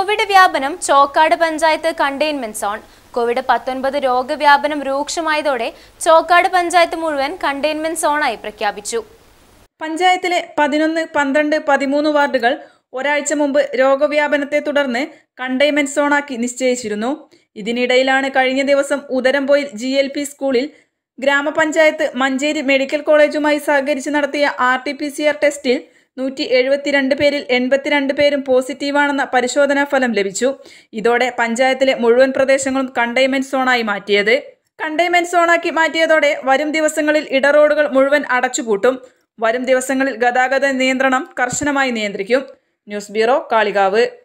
Covid വ്യാപനം Chokkad panchayat containment zone COVID പത്തൊൻപത് രോഗവ്യാപനം രൂക്ഷമായതോടെ ചോക്കാട് പഞ്ചായത്ത് മുഴുവൻ കണ്ടെയ്ൻമെന്റ് സോണായി പ്രഖ്യാപിച്ചു പഞ്ചായത്തിലെ പതിനൊന്ന് പന്ത്രണ്ട് പതിമൂന്ന് വാർഡുകൾ ഒരാഴ്ച മുമ്പ് രോഗവ്യാപനത്തെ തുടർന്ന് കണ്ടെയ്ൻമെന്റ് സോണാക്കി നിശ്ചയിച്ചിരുന്നു ഇതിനിടയിലാണ് കഴിഞ്ഞ ദിവസം ഉദരംപോയിൽ ജി എൽ പി സ്കൂളിൽ ഗ്രാമപഞ്ചായത്ത് മഞ്ചേരി മെഡിക്കൽ കോളേജുമായി സഹകരിച്ച് നടത്തിയ R T P C R ടെസ്റ്റിൽ നൂറ്റി എഴുപത്തിരണ്ട് പേരിൽ എൺപത്തിരണ്ട് പേരും പോസിറ്റീവാണെന്ന പരിശോധനാ ഫലം ലഭിച്ചു ഇതോടെ പഞ്ചായത്തിലെ മുഴുവൻ പ്രദേശങ്ങളും കണ്ടെയ്ൻമെന്റ് സോണായി മാറ്റിയത് കണ്ടെയ്ൻമെന്റ് സോണാക്കി മാറ്റിയതോടെ വരും ദിവസങ്ങളിൽ ഇടറോഡുകൾ മുഴുവൻ അടച്ചുപൂട്ടും വരും ദിവസങ്ങളിൽ ഗതാഗത നിയന്ത്രണം കർശനമായി നിയന്ത്രിക്കും ന്യൂസ് ബ്യൂറോ കാളികാവ്